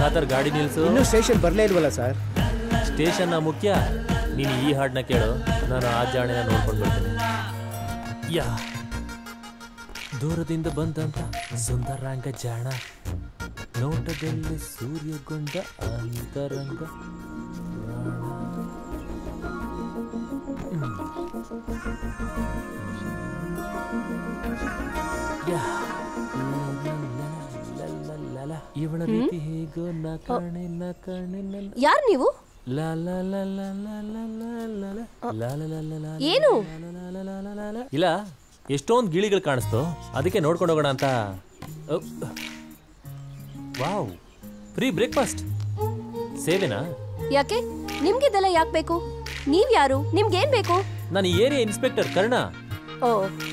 ಖಾದರ್ ಗಾಡಿ ನಿಲ್ಸು ಇನ್ನೂ ಸ್ಟೇಷನ್ ಬರಲೇ ಇಲ್ವಲ್ಲ ಸರ್ ಸ್ಟೇಷನ್ನ ಮುಖ್ಯ ನೀನು ಈ ಹಾಡನ್ನ ಕೇಳು ನಾನು ಆ ಜಾಣಿನ ನೋಡ್ಕೊಂಡು ಬರ್ತೀನಿ ಯಾ ದೂರದಿಂದ ಬಂದಂತ ಸುಂದರಾಂಗ ಜಾಣ ನೋಟದಲ್ಲಿ ಸೂರ್ಯಗೊಂಡ ಅಂತರಂಗ ಯಾ. ಲಲಲಲಲಲಲ. ಇವಳ ರೀತಿ ಹೇಗೋ ನಾ ಕಾಣೆ ನಾ ಕಾಣೆ ನನ್ನ ಯಾರು ನೀವು ಲಾ ಲಾ ಲಾ ಲಾ ಲಾ ಲಾ ಲಾ ಲಾ ಲಾ. ಲಾ ಲಾ ಲಾ ಲಾ ಲಾ ಏನು ಲಾ ಲಾ ಲಾ ಲಾ ಲಾ ಲಾ ಲಾ. ಇಲ್ಲ ಎಷ್ಟೊಂದು ಗಿಳಿಗಳು ಕಾಣಿಸ್ತು ಅದಕ್ಕೆ ನೋಡ್ಕೊಂಡು ಹೋಗೋಣ ಅಂತ ಅ, ವಾವ್ ಫ್ರೀ ಬ್ರೇಕ್ಫಾಸ್ಟ್ ಸೇವೆನಾ ಯಾಕೆ ನಿಮ್ಗಿದೆಲ್ಲ ಯಾಕೆ ಬೇಕು ನೀವ್ ಯಾರು ನಿಮ್ಗೇನ್ ಬೇಕು ನಾನು ಏರಿಯಾ ಇನ್ಸ್ಪೆಕ್ಟರ್ ಕರ್ಣ ಓ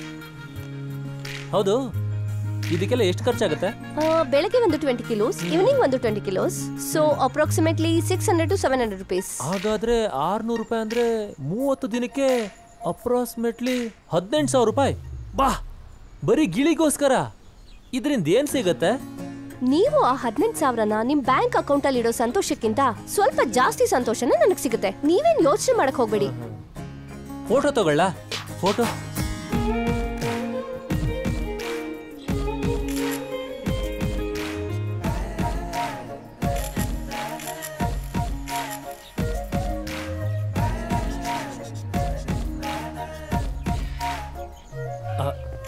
ಹೌದು ಇದಕ್ಕೆಲ್ಲ ಎಷ್ಟು ಖರ್ಚಾಗುತ್ತೆ ಆ, ಬೆಳಗ್ಗೆ ಒಂದು ಟ್ವೆಂಟಿ ಕಿಲೋಸ್ ಈವ್ನಿಂಗ್ ಒಂದು twenty kilos so approximately six hundred to seven hundred rupees ಹಾಗಾದ್ರೆ ಆರ್ನೂರು ರೂಪಾಯಿ ಅಂದ್ರೆ ಮೂವತ್ತು ದಿನಕ್ಕೆ ಅಪ್ರಾಕ್ಸಿಮೇಟ್ಲಿ ಹದಿನೆಂಟು ಸಾವಿರ ರೂಪಾಯಿ ಬಾ ಬರೀ ಗಿಳಿಗೋಸ್ಕರ ಇದರಿಂದ ಏನ್ ಸಿಗತ್ತೆ ನೀವು ಆ ಹದಿನೆಂಟು ಸಾವಿರನ ನಿಮ್ ಬ್ಯಾಂಕ್ ಅಕೌಂಟ್ ಅಲ್ಲಿ ಇಡೋ ಸಂತೋಷಕ್ಕಿಂತ ಸ್ವಲ್ಪ ಜಾಸ್ತಿ ಸಂತೋಷನ ನನಗೆ ಸಿಗುತ್ತೆ ನೀವೇನ್ ಯೋಚನೆ ಮಾಡಕ್ ಹೋಗ್ಬೇಡಿ ಫೋಟೋ ತಗೊಳ್ಳ ಫೋಟೋ ಆ,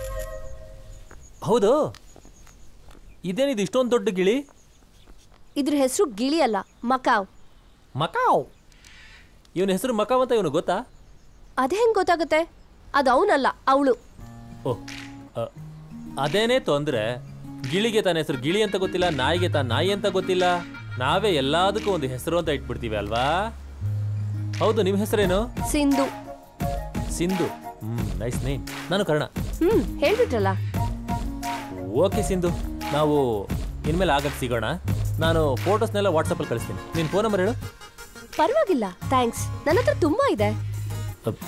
ಹೌದು ಇದೇನಿದು ಇಷ್ಟೊಂದು ದೊಡ್ಡ ಗಿಳಿ ಇದ್ರ ಹೆಸರು ಗಿಳಿ ಅಲ್ಲ ಮಕಾವ್ ಮಕಾವ್ ಇವನ ಹೆಸರು ಮಕಾವ್ ಅಂತ ಇವನು ಗೊತ್ತಾ ಅದೇ ಹೆಂಗ್ ಗೊತ್ತಾಗುತ್ತೆ ಅದು ಅವನಲ್ಲ ಅವಳು ಓಹ್ ಅ, ಅದೇನೇ ತೊಂದ್ರೆ ಗಿಳಿಗೆ ತನ್ನ ಹೆಸರು ಗಿಳಿ ಅಂತ ಗೊತ್ತಿಲ್ಲ ನಾಯಿಗೆ ತಾನ ನಾಯಿ ಅಂತ ಗೊತ್ತಿಲ್ಲ ನಾವೇ ಎಲ್ಲದಕ್ಕೂ ಒಂದು ಹೆಸರು ಅಂತ ಇಟ್ಬಿಡ್ತೀವಿ ಅಲ್ವಾ ಹೌದು ನಿಮ್ಮ ಹೆಸರೇನು Sindhu Sindhu hmm nice name ನಾನು ಕರ್ಣ ಹ್ಮ್ ಹೇಳ್ಬಿಟ್ರಲ್ಲ ಓಕೆ ಸಿಂಧು ನಾವು ಇನ್ಮೇಲೆ ಆಗಕ್ಕೆ ಸಿಗೋಣ ನಾನು ಫೋಟೋಸ್ನೆಲ್ಲ ವಾಟ್ಸಪ್ಪಲ್ಲಿ ಕಳಿಸ್ತೀನಿ ನಿನ್ನ ಫೋನ್ ನಂಬರ್ ಹೇಳು ಪರವಾಗಿಲ್ಲ ಥ್ಯಾಂಕ್ಸ್ ನನ್ನ ಹತ್ರ ತುಂಬಾ ಇದೆ ಅಪ್.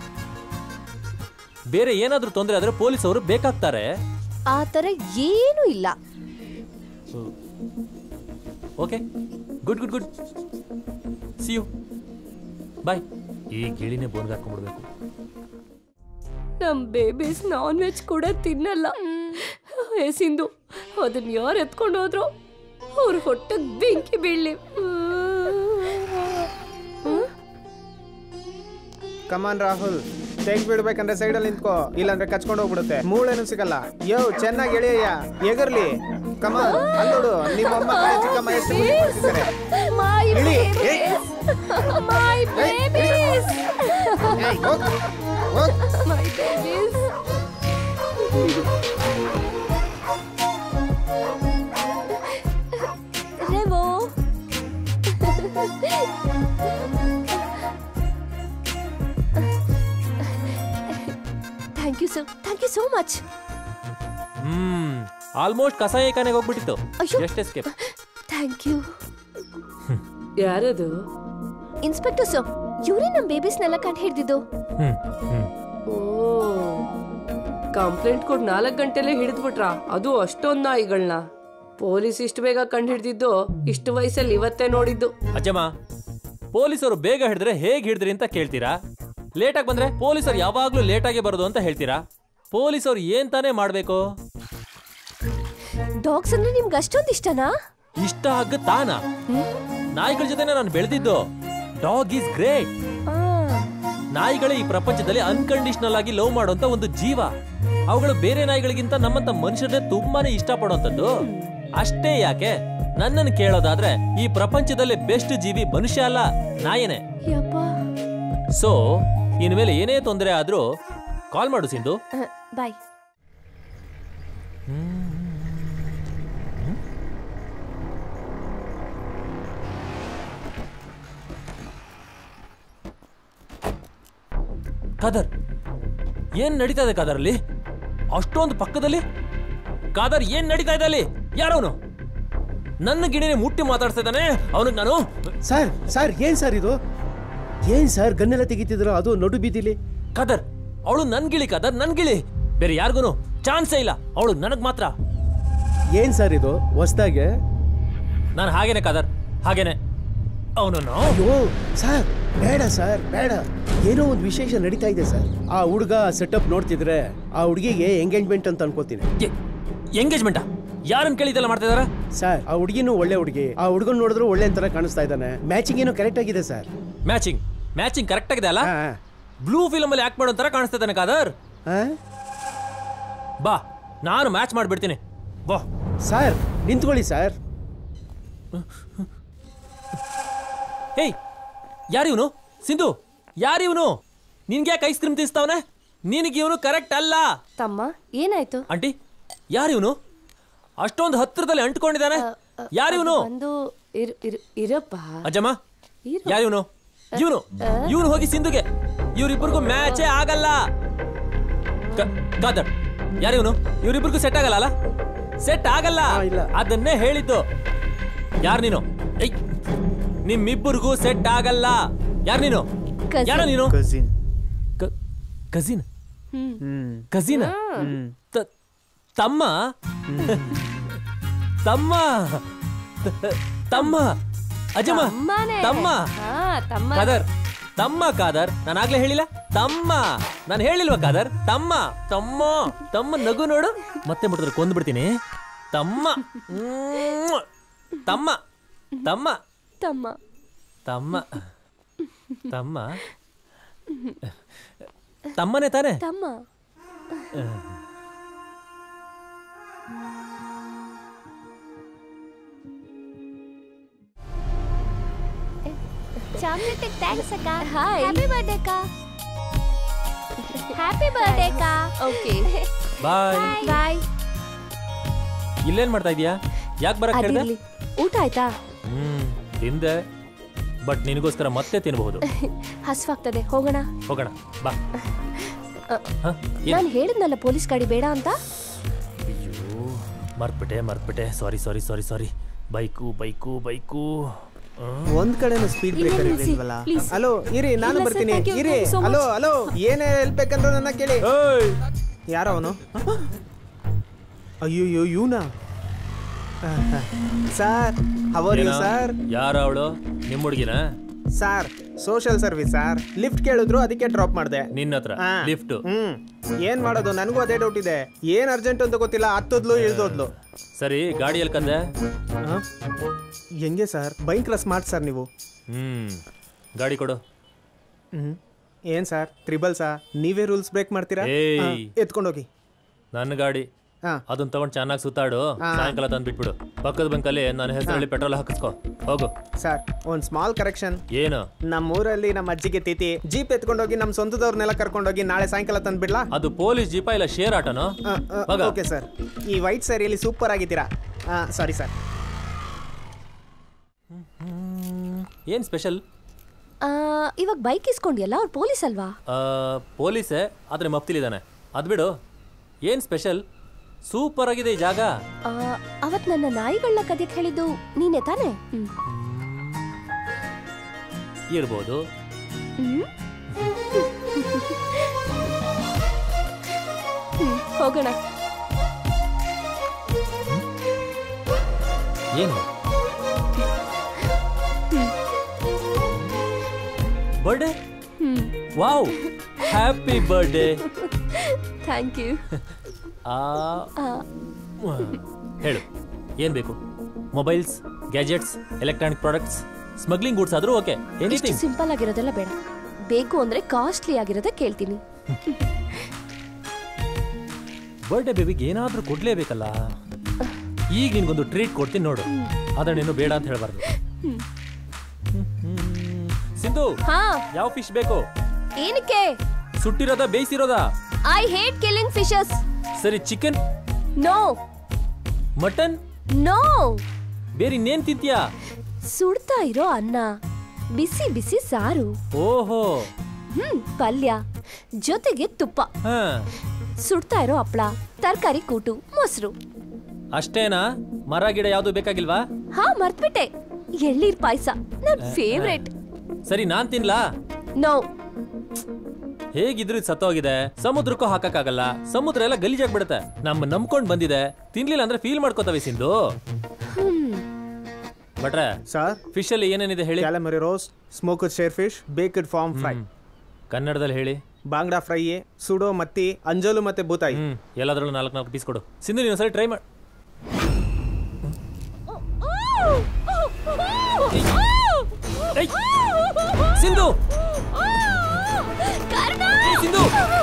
ಬೇರೆ ಏನಾದರೂ ತೊಂದರೆ ಆದರೆ ಪೊಲೀಸ್ ಅವರು ಬೇಕಾಗ್ತಾರೆ ಆ ತರ ಏನೂ ಇಲ್ಲ okay good good good see you bye ಈ ಗಿಳಿನೇ ಬೋನ್ಗೆ ಹಾಕೊಂಡ್ಬಿಡ್ಬೇಕು ನಮ್ ಬೇಬೀಸ್ ನಾನ್ ವೆಜ್ ಕೂಡ ತಿನ್ನಲ್ಲ ಏ ಸಿಂಧು ಅದನ್ನ ಯಾರು ಎತ್ಕೊಂಡು ಹೋದ್ರು ಅವ್ರ ಹೊಟ್ಟೆಗ್ ಬೆಂಕಿ ಬೀಳ್ಲಿ ಕಮಾನ್ ರಾಹುಲ್ ತೆಗ್ ಬಿಡ್ಬೇಕಂದ್ರೆ ಸೈಡಲ್ಲಿ ನಿಂತ್ಕೋ ಇಲ್ಲಾಂದ್ರೆ ಕಚ್ಕೊಂಡು ಹೋಗ್ಬಿಡುತ್ತೆ ಮೂಳೆನು ಸಿಗಲ್ಲ ಯೋ ಚೆನ್ನಾಗಿ ಎಳೆಯಯ್ಯ ಎಗರ್ಲಿ ಕಮಾನ್ ಅಲ್ಲೋಡು ನಿಮ್ಮ ಅಮ್ಮ ಕಡೆ ಚಿಕ್ಕಮ್ಮ ಎಷ್ಟು ಖುಷಿ ಪಡ್ತಿದ್ದಾರೆ. ಮೈ ಇಳಿ. ಬೇಬೀಸ್ ಮೈ ಬೇಬೀಸ್ ಏಯ್, ಹೋಗ್, ಹೋಗ್. ಮೈ ಬೇಬೀಸ್ ರೇವೋ thank you sir thank you so much hmm almost ಕಸಾಯಿ ಖಾನೆಗೆ ಹೋಗ್ಬಿಟ್ಟಿತ್ತು ಅಯ್ಯೋ. ಜಸ್ಟ್ ಎಸ್ಕೇಪ್ ಥ್ಯಾಂಕ್ ಯು ಯಾರದು ಇನ್ಸ್ಪೆಕ್ಟರ್ ಸರ್ ಇವರೇ ನಮ್ಮ ಬೇಬೀಸ್ನೆಲ್ಲ ಕಂಡು ಹಿಡಿದಿದ್ದು ಹ್ಮ್ ಹ್ಮ್ ಓ ಕಂಪ್ಲೇಂಟ್ ಕೊಟ್ಟು ನಾಲ್ಕು ಗಂಟೆಲೆ ಹಿಡಿದ್ಬಿಟ್ರಾ ಅದು ಅಷ್ಟೊಂದು ನಾಯಿಗಳನ್ನ ಪೊಲೀಸ್ ಇಷ್ಟು ಬೇಗ ಕಂಡು ಹಿಡಿದಿದ್ದು ಇಷ್ಟು ವಯಸ್ಸಲ್ಲಿ ಇವತ್ತೇ ನೋಡಿದ್ದು ಅಜ್ಜಮ್ಮ ಪೊಲೀಸರು ಬೇಗ ಹಿಡಿದ್ರೆ ಹೇಗೆ ಹಿಡಿದ್ರಿ ಅಂತ ಕೇಳ್ತೀರಾ ಲೇಟಾಗಿ ಬಂದ್ರೆ ಪೊಲೀಸರು ಯಾವಾಗ್ಲೂ ಲೇಟಾಗಿ ಬರೋದು ಅಂತ ಹೇಳ್ತೀರಾ ಪೊಲೀಸರು ಏನ್ ತಾನೇ ಮಾಡ್ಬೇಕು ಡಾಗ್ಸ್ ಅಂದ್ರೆ ನಿಮ್ಗೆ ಅಷ್ಟೊಂದು ಇಷ್ಟನಾ ಇಷ್ಟ ಆಗ ತಾನ ನಾಯಿಗಳ ಜೊತೆನೆ ನಾನು ಬೆಳೆದಿದ್ದು ಡಾಗ್ ಈಸ್ ಗ್ರೇಟ್ ಆ, ನಾಯಿಗಳೇ ಈ ಪ್ರಪಂಚದಲ್ಲಿ ಅನ್ಕಂಡೀಷನಲ್ ಆಗಿ ಲವ್ ಮಾಡುವಂತ ಒಂದು ಜೀವ ಅವುಗಳು ಬೇರೆ ನಾಯಿಗಳಿಗಿಂತ ನಮ್ಮಂತ ಮನುಷ್ಯರನ್ನೇ ತುಂಬಾನೇ ಇಷ್ಟಪಡುವಂತದ್ದು ಅಷ್ಟೇ ಯಾಕೆ ನನ್ನನ್ನು ಕೇಳೋದಾದ್ರೆ ಈ ಪ್ರಪಂಚದಲ್ಲೇ ಬೆಸ್ಟ್ ಜೀವಿ ಮನುಷ್ಯ ಅಲ್ಲ ನಾಯಿನೇ ಯಪ್ಪ ಸೊ ಇನ್ಮೇಲೆ ಏನೇ ತೊಂದರೆ ಆದ್ರೂ ಕಾಲ್ ಮಾಡು ಸಿಂಧು ಬಾಯ್ ಕಾದರ್ ಏನ್ ನಡೀತಾ ಇದೆ ಕಾದರ್ ಅಲ್ಲಿ ಅಷ್ಟೊಂದು ಪಕ್ಕದಲ್ಲಿ ಕಾದರ್ ಏನ್ ನಡೀತಾ ಇದೆ ಅಲ್ಲಿ ಯಾರವನು ನನ್ನ ಗಿಣಿನೇ ಮುಟ್ಟಿ ಮಾತಾಡ್ತಾ ಇದ್ದಾನೆ ಅವನಿಗೆ ನಾನು ಸರ್ ಸರ್ ಏನ್ ಸರ್ ಇದು ಏನ್ ಸರ್ ಗನ್ನೆಲ್ಲ ತೆಗಿತಿದ್ರು ಅದು ನಡು ಬೀದಿಲಿ ಕಾದರ್ ಅವಳು ನನ್ ಗಿಳಿ ಕಾದರ್ ನನ್ ಗಿಳಿ ಬೇರೆ ಯಾರಿಗೂ ಚಾನ್ಸೇ ಇಲ್ಲ ಅವಳು ನನಗ್ ಮಾತ್ರ ಏನ್ ಸರ್ ಇದು ಹೊಸ್ದಾಗೆ ನಾನು ಹಾಗೇನೆ ಕಾದರ್ ಹಾಗೇನೆ ಅವನು ಅಯ್ಯೋ ಸರ್ ಬೇಡ ಸರ್ ಬೇಡ ಏನೋ ಒಂದು ವಿಶೇಷ ನಡೀತಾ ಇದೆ ಸರ್ ಆ ಹುಡುಗ ಸೆಟಪ್ ನೋಡ್ತಿದ್ರೆ ಆ ಹುಡುಗಿಗೆ ಎಂಗೇಜ್ಮೆಂಟ್ ಅಂತ ಅನ್ಕೋತೀನಿ ಎಂಗೇಜ್ಮೆಂಟಾ ಯಾರನ್ನ ಕೇಳಿದೆಲ್ಲ ಮಾಡ್ತಾ ಇದಾರ ಸರ್ ಆ ಹುಡುಗಿನೂ ಒಳ್ಳೆ ಹುಡುಗಿ ಆ ಹುಡುಗನ್ ನೋಡಿದ್ರು ಒಳ್ಳೆ ಅಂತರ ಕಾಣಿಸ್ತಾ ಇದ್ದಾನೆ ಮ್ಯಾಚಿಂಗ್ ಏನೋ ಕರೆಕ್ಟ್ ಆಗಿದೆ ಸರ್ ಮ್ಯಾಚಿಂಗ್ ಮ್ಯಾಚಿಂಗ್ ಕರೆಕ್ಟ್ ಆಗಿದೆ ಅಲ್ಲ ಹಾ. ಬ್ಲೂ ಫಿಲಮ್ ಅಲ್ಲಿ ಆಕ್ಟ್ ಮಾಡೋ ತರ ಕಾಣಿಸ್ತಾ ಇದ್ದಾನೆ ಕಾದರ್ ಹಾ? ಬಾ ನಾನು ಮ್ಯಾಚ್ ಮಾಡ್ಬಿಡ್ತೀನಿ ಬಾ ಸರ್ ನಿಂತ್ಕೊಳ್ಳಿ ಸರ್ ಏಯ್ ಯಾರಿವನು ಸಿಂಧು ಯಾರಿವನು ನಿನ್ಗೆ ಯಾಕೆ ಐಸ್ ಕ್ರೀಮ್ ತಿನ್ಸ್ತಾವನೆ ನಿನಗೆ ಇವನು ಕರೆಕ್ಟ್ ಅಲ್ಲ ತಮ್ಮ ಏನಾಯ್ತು ಆಂಟಿ ಯಾರಿವನು ಅಷ್ಟೊಂದು ಹತ್ರದಲ್ಲಿ ಅಂಟ್ಕೊಂಡಿದ್ದಾನೆ ಯಾರಿವನು ಒಂದು ಇರು ಇರು ಇರಪ್ಪ ಅಜ್ಜಮ್ಮ ಇರು. ಯಾರಿವನು ಇವನು ಇವನು ಹೋಗಿ ಸಿಂಧುಗೆ ಇವ್ರಿಬ್ರಿಗೂ ಮ್ಯಾಚೇ ಆಗಲ್ಲ ಕ- ಕಾದರ್ ಯಾರಿವನು ಇವ್ರಿಬ್ರಿಗೂ ಸೆಟ್ ಆಗಲ್ಲ ಅಲ್ಲ ಸೆಟ್ ಆಗಲ್ಲ ಆ, ಇಲ್ಲ. ಅದನ್ನೇ ಹೇಳಿದ್ದು ಯಾರು ನೀನು ಏಯ್ ನಿಮ್ಮಿಬ್ಬರಿಗೂ ಸೆಟ್ ಆಗಲ್ಲ ಯಾರು ನೀನು Cousin. ಯಾರ ನೀನು ಕಸಿನ್ ಕಸಿನ್ ಹ್ಮ್ ಕಸಿನ್ ತಮ್ಮ ತಮ್ಮ ತಮ್ಮ ಅಜ್ಜಮ್ಮ ತಮ್ಮನೇ ತಮ್ಮ ಹಾ ತಮ್ಮ ಕಾದರ್ ತಮ್ಮ ಕಾದರ್ ನಾನು ಆಗ್ಲೇ ಹೇಳಿಲ್ಲ ತಮ್ಮ ನಾನು ಹೇಳಿಲ್ವಾ ಕಾದರ್ ತಮ್ಮ ತಮ್ಮ ತಮ್ಮ ನಗು ನೋಡು ಮತ್ತೆ ಮುಟ್ಟಿದ್ರೆ ಕೊಂದ್ಬಿಡ್ತೀನಿ ತಮ್ಮ ಮ್ಮ್. ತಮ್ಮ ತಮ್ಮ ತಮ್ಮ ತಮ್ಮ ತಮ್ಮ ತಮ್ಮನೇ ತಾನೆ ತಮ್ಮ ಚಾಕ್ಲೇಟ್ ಥ್ಯಾಂಕ್ಸ್ ಅಕ್ಕ Hi. ಹ್ಯಾಪಿ ಬರ್ಡೇ ಅಕ್ಕ ಹ್ಯಾಪಿ ಬರ್ಡೇ ಅಕ್ಕ ಓಕೆ ಬಾಯ್ ಬಾಯ್ ಇಲ್ಲೇನ್ ಮಾಡ್ತಾ ಇದೀಯಾ ಯಾಕೆ ಬರಕ್ ಹೇಳ್ದೆ ಅದಿರ್ಲಿ ಊಟ ಆಯ್ತಾ ಹ್ಮ್ ತಿಂದೆ ಬಟ್ ನಿನಗೋಸ್ಕರ ಮತ್ತೆ ತಿನ್ಬಹುದು ಹಸ್ವಾಗ್ತದೆ ಹೋಗೋಣ ಹೋಗೋಣ ಬಾ ಅ, ಹ? ಏನ್? ನಾನು ಹೇಳಿದ್ನಲ್ಲ ಪೊಲೀಸ್ ಗಾಡಿ ಬೇಡ ಅಂತ ಅಯ್ಯೋ ಮರ್ತ್ಬಿಟ್ಟೆ ಮರ್ತ್ಬಿಟ್ಟೆ sorry sorry sorry sorry bike bike bike ಒಂದ್ ಕಡೆನೂ ಸ್ಪೀಡ್ ಇಲ್ಲ, ಬ್ರೇಕರ್ ನಿಲ್ಸಿ, ಇರ್ಲಿಲ್ವಲ್ಲ please. ಹಲೋ ಇರಿ ನಾನು ಇಲ್ಲ, sir, ಬರ್ತೀನಿ thank you, ಇರಿ thank you so much. Hello hello ಏನೇ ಹೆಲ್ಪ್ ಬೇಕಂದ್ರೆ ನನ್ನ ಕೇಳಿ ಯಾರ ಅವನು ಅಯ್ಯೋ ಇವನಾ ಸರ್ ಅವರ್ ಯು ಸರ್ ಯಾರ ಅವಳು ನಿಮ್ಮ ಹುಡುಗಿನ sir social service sir lift ಕೇಳಿದ್ರು ಅದಕ್ಕೆ ಡ್ರಾಪ್ ಮಾಡಿದೆ ನಿನ್ನ ಹತ್ರ ಲಿಫ್ಟ್ ಹ್ಮ್ ಏನ್ ಮಾಡೋದು ನನಗೂ ಅದೇ ಡೌಟ್ ಇದೆ ಏನ್ ಅರ್ಜೆಂಟ್ ಅಂತ ಗೊತ್ತಿಲ್ಲ ಹತ್ತದ್ಲು ಇಳ್ದೋದ್ಲು ಸರಿ ಗಾಡಿ ಎಲ್ಲಿ ಕಂದೆ ಹ? ಹೆಂಗೆ ಸರ್ ಭಯಂಕರ ಸ್ಮಾರ್ಟ್ ಸರ್ ನೀವು ಹ್ಮ್ ಗಾಡಿ ಕೊಡು ಹ್ಮ್ ಏನ್ ಸರ್ ತ್ರಿಬಲ್ ಸಾ ನೀವೇ ರೂಲ್ಸ್ ಬ್ರೇಕ್ ಮಾಡ್ತೀರಾ ಏಯ್. ಹಾ, ಎತ್ಕೊಂಡೋಗಿ ನನ್ನ ಗಾಡಿ ಹಾ ಅದನ್ನ ತಗೊಂಡ್ ಚೆನ್ನಾಗಿ ಸುತ್ತಾಡು ಸಾಯಂಕಾಲ ತಂದು ಬಿಟ್ಬಿಡು ಪಕ್ಕದ ಬಂಕಲ್ಲಿ ನನ್ನ ಹೆಸರಲ್ಲಿ ಪೆಟ್ರೋಲ್ ಹಾಕಿಸ್ಕೊ ಹೋಗು ಸರ್ ಒಂದ್ ಸ್ಮಾಲ್ ಕರೆಕ್ಷನ್ ಏನು ನಮ್ಮ ಊರಲ್ಲಿ ನಮ್ಮ ಅಜ್ಜಿಗೆ ತಿಥಿ ಜೀಪ್ ಎತ್ಕೊಂಡೋಗಿ ನಮ್ಮ ಸ್ವಂತದವ್ರನ್ನೆಲ್ಲ ಕರ್ಕೊಂಡೋಗಿ ನಾಳೆ ಸಾಯಂಕಾಲ ತಂದ್ಬಿಡ್ಲಾ ಅದು ಪೊಲೀಸ್ ಜೀಪ ಇಲ್ಲ ಶೇರ್ ಆಟನೋ ಮಗ. ಓಕೆ ಸರ್ ಈ ವೈಟ್ ಸ್ಯಾರಿಯಲ್ಲಿ ಸೂಪರ್ ಆಗಿದ್ದೀರಾ ಸಾರಿ ಸರ್ ಏನ್ ಸ್ಪೆಷಲ್ ಆ, ಇವಾಗ ಬೈಕ್ ಇಸ್ಕೊಂಡಿಯಲ್ಲ ಅವ್ರು ಪೊಲೀಸ್ ಅಲ್ವಾ ಪೊಲೀಸೇ ಆದ್ರೆ ಮಫ್ತಿಲಿದ್ದಾನೆ ಅದ್ ಬಿಡು ಏನ್ ಸ್ಪೆಷಲ್ ಸೂಪರ್ ಆಗಿದೆ ಈ ಜಾಗ ಆ, ಅವತ್ ನನ್ನ ನಾಯಿಗಳನ್ನ ಕದಿಯಕ್ ಹೇಳಿದ್ದು ನೀನೇ ತಾನೇ ಹ್ಮ್. ಇರ್ಬೋದು ಹ್ಮ್. ಹ್ಮ್, ಹೋಗೋಣ ಏನು birthday hmm wow happy birthday thank you ಆ ಹೇಳು ಏನ್ ಬೇಕು mobiles gadgets electronic products smuggling goods ಆದ್ರೂ ಓಕೆ ಇಷ್ಟು ಎನಿಥಿಂಗ್ ಸಿಂಪಲ್ ಆಗಿರೋದೆಲ್ಲ ಬೇಡ ಬೇಕು ಅಂದ್ರೆ ಕಾಸ್ಟ್ಲಿ ಆಗಿರೋದೇ ಕೇಳ್ತೀನಿ ಬರ್ಡೇ ಬೇಬಿಗೆ ಏನಾದ್ರೂ ಕೊಡ್ಲೇಬೇಕಲ್ಲ ಈಗ ನಿನ್ಗೊಂದು ಟ್ರೀಟ್ ಕೊಡ್ತೀನಿ ನೋಡು ಆದ್ರೆ ನೀನು ಬೇಡ ಅಂತ ಹೇಳ್ಬಾರ್ದು ಸಿಂಧು ಹಾ ಯಾವ ಫಿಶ್ ಬೇಕು ಏನಕ್ಕೆ ಸುಟ್ಟಿರೋದ ಬೇಯಿಸಿರೋದ ಐ ಹೇಟ್ ಕಿಲ್ಲಿಂಗ್ ಫಿಶಸ್ ಸರಿ ಚಿಕನ್ ನೋ ಮಟನ್ ನೋ ಬೇರೆ ಇನ್ನೇನ್ ತಿಂತೀಯಾ ಸುಡ್ತಾ ಇರೋ ಅನ್ನ ಬಿಸಿ ಬಿಸಿ ಸಾರು ಓಹೋ ಹ್ಮ್ ಪಲ್ಯ ಜೊತೆಗೆ ತುಪ್ಪ ಹಾ ಸುಡ್ತಾ ಇರೋ ಹಪ್ಳ ತರಕಾರಿ ಕೂಟು ಮೊಸರು ಅಷ್ಟೇನಾ ಮರ ಗಿಡ ಯಾವ್ದು ಬೇಕಾಗಿಲ್ವಾ ಹಾ ಮರ್ತ್ಬಿಟ್ಟೆ ಎಳ್ಳೀರ್ ಪಾಯಸ ನನ್ ಫೇವ್ರೆಟ್ ಸರಿ ನಾನ್ ತಿನ್ಲಾ ನೋ ಹೇಗಿದ್ರು ಇದ್ ಸತ್ತೋಗಿದೆ ಸಮುದ್ರಕ್ಕೂ ಹಾಕಕ್ಕಾಗಲ್ಲ ಸಮುದ್ರ ಎಲ್ಲ ಗಲೀಜಾಗ್ಬಿಡುತ್ತೆ ನಮ್ಮ ನಂಬ್ಕೊಂಡ್ ಬಂದಿದೆ ತಿನ್ಲಿಲ್ಲ ಅಂದ್ರೆ ಫೀಲ್ ಮಾಡ್ಕೋತವೆ ಸಿಂಧು ಭಟ್ರೆ ಸರ್ ಫಿಶ್ ಅಲ್ಲಿ ಏನೇನಿದೆ ಹೇಳಿ calamari roast smoked seer fish baked farm fry ಕನ್ನಡದಲ್ಲಿ ಹೇಳಿ ಬಾಂಗ್ಡಾ ಫ್ರೈ ಸುಡೋ ಮತ್ತಿ ಅಂಜಲು ಮತ್ತೆ ಬೂತಾಯಿ ಹ್ಮ್ ಎಲ್ಲಾದ್ರಲ್ಲೂ ನಾಲ್ಕು ನಾಲ್ಕು ಪೀಸ್ ಕೊಡು ಸಿಂಧು ನೀನು ಸರಿ ಟ್ರೈ ಮಾಡಿ ಸಿಂಧು ಏಯ್, ಸಿಂಧು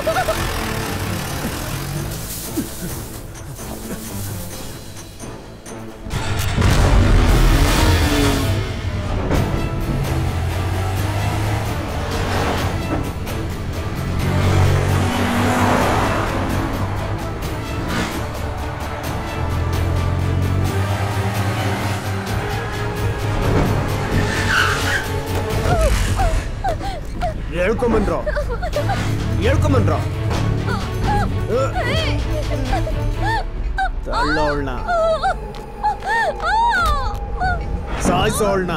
ಹೇಳ್ಕೊಂಬಂದ್ರು ಹೇಳ್ಕೊಂಬಂದ್ರು ತಳ್ಳೋಳ್ನ ಸಾಯಿಸೋಳ್ನ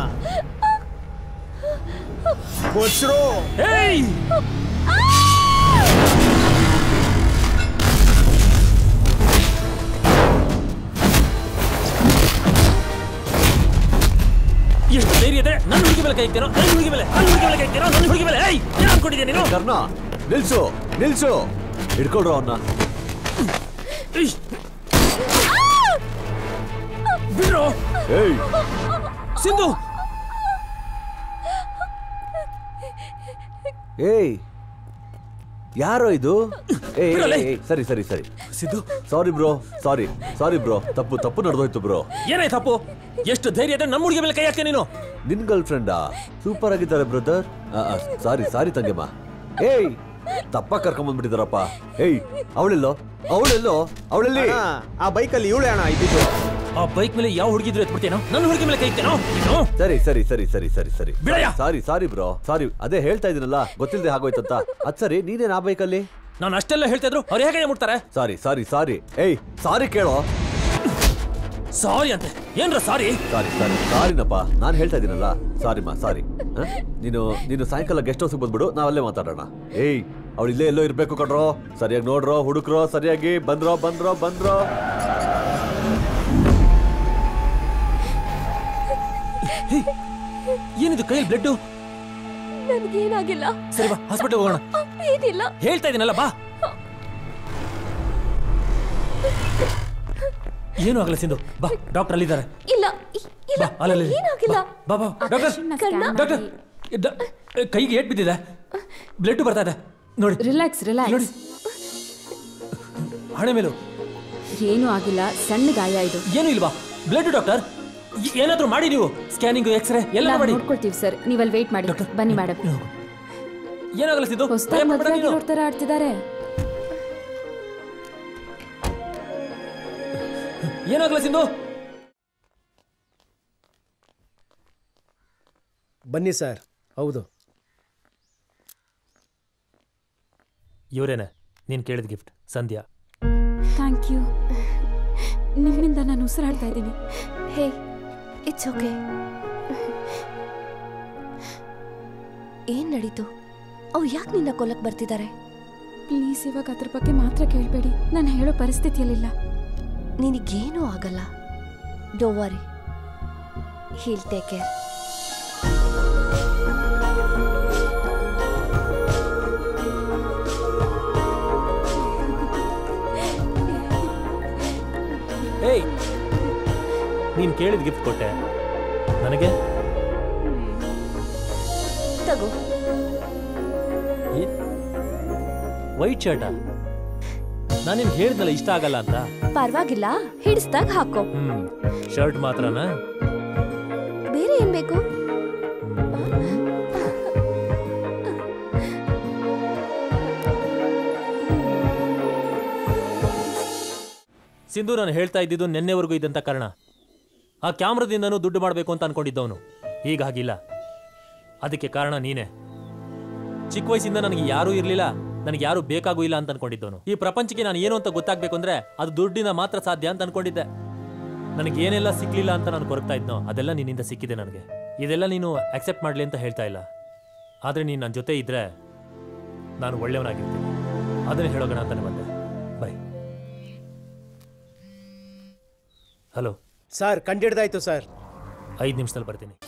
ಕೊಚ್ರು ಏಯ್ ಎಷ್ಟು ಧೈರ್ಯ ಇದೆ ನನ್ನ ಹುಡುಗಿ ಮೇಲೆ ಕೈ ಇಕ್ತೀನೋ ನನ್ನ ಹುಡುಗಿ ಮೇಲೆ ನನ್ನ ಹುಡುಗಿ ಮೇಲೆ ಕೈ ಇಕ್ತೀನೋ ನನ್ನ ಹುಡುಗಿ ಮೇಲೆ ಏಯ್ ಏನು ಅನ್ಕೊಂಡಿದ್ಯಾ ನೀನು ಕರ್ಣ ನಿಲ್ಸು ನಿಲ್ಸು ಹಿಡ್ಕೊಳ್ರು ಅವನ್ನ ಏಯ್! ಬಿಡ್ರೋ ಏಯ್ ಸಿಂಧು ಏಯ್ ಯಾರೋ ಇದು ಏಯ್, ಏಯ್, ಬಿಡಲೇ. ಏಯ್, ಸರಿ ಸರಿ ಸರಿ Sindhu sorry bro sorry sorry bro ತಪ್ಪು ತಪ್ಪು ನಡೆದೋಯ್ತು ಬ್ರೋ ಏನಾಯ್ತು ತಪ್ಪು ಎಷ್ಟು ಧೈರ್ಯ ಇದೆ ನಮ್ಮ ಹುಡುಗಿ ಮೇಲೆ ಕೈ ಹಾಕ್ತೀಯ ನೀನು ನಿನ್ ಗರ್ಲ್ ಫ್ರೆಂಡಾ ಸೂಪರ್ ಆಗಿದ್ದಾರೆ ಬ್ರದರ್ ಸಾರಿ ಸಾರಿ ತಂಗೆಮ್ಮ ಏಯ್ ತಪ್ಪ ಕರ್ಕೊಂಬಂದ್ಬಿಟ್ಟಿದಾರಪ್ಪ ಏಯ್ ಅವಳೆಲ್ಲೋ ಅವಳೆಲ್ಲೋ ಅವಳೆಲ್ಲಿ ಅಣ್ಣ, ಆ ಬೈಕಲ್ಲಿ ಇವಳೆ ಅಣ್ಣ ಇದ್ದಿದ್ದು ಆ ಬೈಕ್ ಮೇಲೆ ಯಾವ ಹುಡುಗಿ ಇದ್ರು ಎತ್ಬಿಡ್ತೇನೋ ನನ್ನ ಹುಡುಗಿ ಮೇಲೆ ಕೈ ಇಕ್ತೇನೋ ನೀನು ಸರಿ ಸರಿ ಸರಿ ಸರಿ ಸರಿ ಸರಿ ಬಿಡಯ್ಯ. ಸಾರಿ ಸಾರಿ ಬ್ರೋ ಸಾರಿ ಅದೇ ಹೇಳ್ತಾ ಇದೀನಲ್ಲ ಗೊತ್ತಿಲ್ಲದೆ ಆಗೋಯ್ತಂತ ಅದ್ ಸರಿ ನೀನೇನ್ ಆ ಬೈಕಲ್ಲಿ ನಾನು ಅಷ್ಟೆಲ್ಲ ಹೇಳ್ತಾ ಇದ್ರು ಅವ್ರು ಹೇಗೆ ಮುಟ್ತಾರೆ ಸಾರಿ ಸಾರಿ ಸಾರಿ ಏಯ್ ಸಾರಿ ಕೇಳೋ ಸಾರಿ ಅಂತೆ ಏನ್ರ ಸಾರಿ ಸಾರಿ ಸಾರಿ ಸಾರಿನಪ್ಪ ನಾನು ಹೇಳ್ತಾ ಇದ್ದೀನಲ್ಲ ಸಾರಿಮ್ಮ ಸಾರಿ ಹ? ನೀನು ನೀನು ಸಾಯಂಕಾಲ ಗೆಸ್ಟ್ ಹೌಸ್ಗೆ ಬಂದ್ಬಿಡು ನಾವಲ್ಲೇ ಮಾತಾಡೋಣ ಏಯ್ ಅವಳು ಇಲ್ಲೇ ಎಲ್ಲೋ ಇರ್ಬೇಕು ಕಣ್ರೋ ಸರಿಯಾಗಿ ನೋಡ್ರೋ ಹುಡುಕ್ರೋ ಸರಿಯಾಗಿ ಬಂದ್ರೋ ಬಂದ್ರೋ ಬಂದ್ರೋ ಏನಿದು ಕೈಯಲ್ಲಿ ಬ್ಲಡ್ ನನ್ಗೇನಾಗಿಲ್ಲ ಸರಿ ಬಾ ಹಾಸ್ಪಿಟಲ್ ಹೋಗೋಣ ಏನಿಲ್ಲ ಹೇಳ್ತಾ ಇದೀನಲ್ಲ ಬಾ ಏನು ಆಗಲ್ಲ ಸಿಂಧು ಬಾ ಡಾಕ್ಟರ್ ಅಲ್ಲಿದ್ದಾರೆ ಇಲ್ಲ ಇ- ಇಲ್ಲ ಬಾ ಅಲ್ಲಲ್ಲಿ ಏನಾಗಿಲ್ಲ ಬಾ ಬಾ ಡಾಕ್ಟರ್ ಕರ್ಣ ಡಾಕ್ಟರ್ ಡ- ಕೈಗೆ ಏಟ್ ಬಿದ್ದಿದೆ ಬ್ಲಡ್ ಬರ್ತಾ ಇದೆ ನೋಡಿ ರಿಲ್ಯಾಕ್ಸ್ ನೋಡಿ ರಿಲ್ಯಾಕ್ಸ್ ಹಣೆ ಮೇಲು ಏನೂ ಆಗಿಲ್ಲ ಸಣ್ಣ ಗಾಯ ಇದು ಏನು ಇಲ್ವಾ ಬ್ಲಡ್ ಡಾಕ್ಟರ್ ಏನಾದ್ರೂ ಮಾಡಿ ನೀವು ಸ್ಕ್ಯಾನಿಂಗ್ ಎಕ್ಸ್ರೇ ಎಲ್ಲ ನಾವು ಮಾಡಿ ನೋಡ್ಕೊಳ್ತೀವಿ ಸರ್ ನೀವಲ್ಲಿ ವೇಟ್ ಮಾಡಿ ಡಾಕ್ಟರ್ ಬನ್ನಿ ಮೇಡಮ್ ಏನಾಗಲ್ಲ ಸಿದ್ದು ಹೊಸದಾಗಿ ಭಯ ಮದುವೆ ಪಡ್ಬೇಡ ನೀನು. ಆಗಿರೋರ್ ತರ ಆಡ್ತಿದ್ದಾರೆ ಏನಾಗಲ್ಲ ಸಿಂಧು ಬನ್ನಿ ಸರ್ ಹೌದು ಇವರೇನೆ ನೀನ್ ಕೇಳಿದ ಗಿಫ್ಟ್ ಸಂಧ್ಯಾ ಥ್ಯಾಂಕ್ ಯು ನಿಮ್ಮಿಂದ ನಾನು ಉಸಿರಾಡ್ತಾ ಇದ್ದೀನಿ ಹೇ ಇಟ್ಸ್ ಓಕೆ ಏನ್ ನಡೀತು ಅವ್ ಯಾಕೆ ನಿನ್ನ ಕೊಲ್ಲಕ್ ಬರ್ತಿದ್ದಾರೆ ಪ್ಲೀಸ್ ಇವಾಗ ಅದ್ರ ಬಗ್ಗೆ ಮಾತ್ರ ಕೇಳಬೇಡಿ ನಾನು ಹೇಳೋ ಪರಿಸ್ಥಿತಿಯಲ್ಲಿಲ್ಲ ನಿನಗೇನೂ ಆಗಲ್ಲ ಡೋ ವರಿ ಹೀಲ್ ಟೇಕ್ ಕೇರ್ ಏಯ್ ನೀನ್ ಕೇಳಿದ ಗಿಫ್ಟ್ ಕೊಟ್ಟೆ ನನಗೆ ತಗೋ ವೈಟ್ ಶರ್ಟ ನಾನು ನಿನ್ಗೆ ಹೇಳಿದ್ನಲ್ಲ ಇಷ್ಟ ಆಗಲ್ಲ ಅಂತ ಪರವಾಗಿಲ್ಲ ಹಿಡಿಸ್ದಾಗ ಹಾಕೋ ಹ್ಮ್ ಶರ್ಟ್ ಮಾತ್ರನಾ ಬೇರೆ ಏನ್ ಬೇಕು ಸಿಂಧು ನಾನು ಹೇಳ್ತಾ ಇದ್ದಿದ್ದು ನಿನ್ನೆವರೆಗೂ ಇದ್ದಂತ ಕಾರಣ ಆ ಕ್ಯಾಮ್ರಾದಿಂದನೂ ದುಡ್ಡು ಮಾಡಬೇಕು ಅಂತ ಅನ್ಕೊಂಡಿದ್ದವನು ಈಗ ಹಾಗಿಲ್ಲ ಅದಕ್ಕೆ ಕಾರಣ ನೀನೇ ಚಿಕ್ಕ ವಯಸ್ಸಿಂದ ನನಗೆ ಯಾರೂ ಇರಲಿಲ್ಲ ನನಗೆ ಯಾರು ಬೇಕಾಗೂ ಇಲ್ಲ ಅಂತ ಅನ್ಕೊಂಡಿದ್ದವನು ಈ ಪ್ರಪಂಚಕ್ಕೆ ನಾನು ಏನು ಅಂತ ಗೊತ್ತಾಗ್ಬೇಕು ಅಂದ್ರೆ ಅದು ದುಡ್ಡಿನ ಮಾತ್ರ ಸಾಧ್ಯ ಅಂತ ಅನ್ಕೊಂಡಿದ್ದೆ ನನಗೆ ಏನೆಲ್ಲ ಸಿಕ್ಲಿಲ್ಲ ಅಂತ ನಾನು ಕೊರಗ್ತಾ ಇದ್ನೋ ಅದೆಲ್ಲ ನಿನ್ನಿಂದ ಸಿಕ್ಕಿದೆ ನನಗೆ ಇದೆಲ್ಲ ನೀನು ಅಕ್ಸೆಪ್ಟ್ ಮಾಡಲಿ ಅಂತ ಹೇಳ್ತಾ ಇಲ್ಲ ಆದರೆ ನೀನು ನನ್ನ ಜೊತೆ ಇದ್ರೆ ನಾನು ಒಳ್ಳೆಯವನಾಗಿರ್ತೀನಿ ಅದನ್ನೇ ಹೇಳೋಣ ಅಂತಾನೆ ಬಂದೆ ಬೈ ಹಲೋ ಸರ್ ಕಂಡಿಡ್ದಾಯ್ತು ಸರ್ ಐದು ನಿಮಿಷದಲ್ಲಿ ಬರ್ತೀನಿ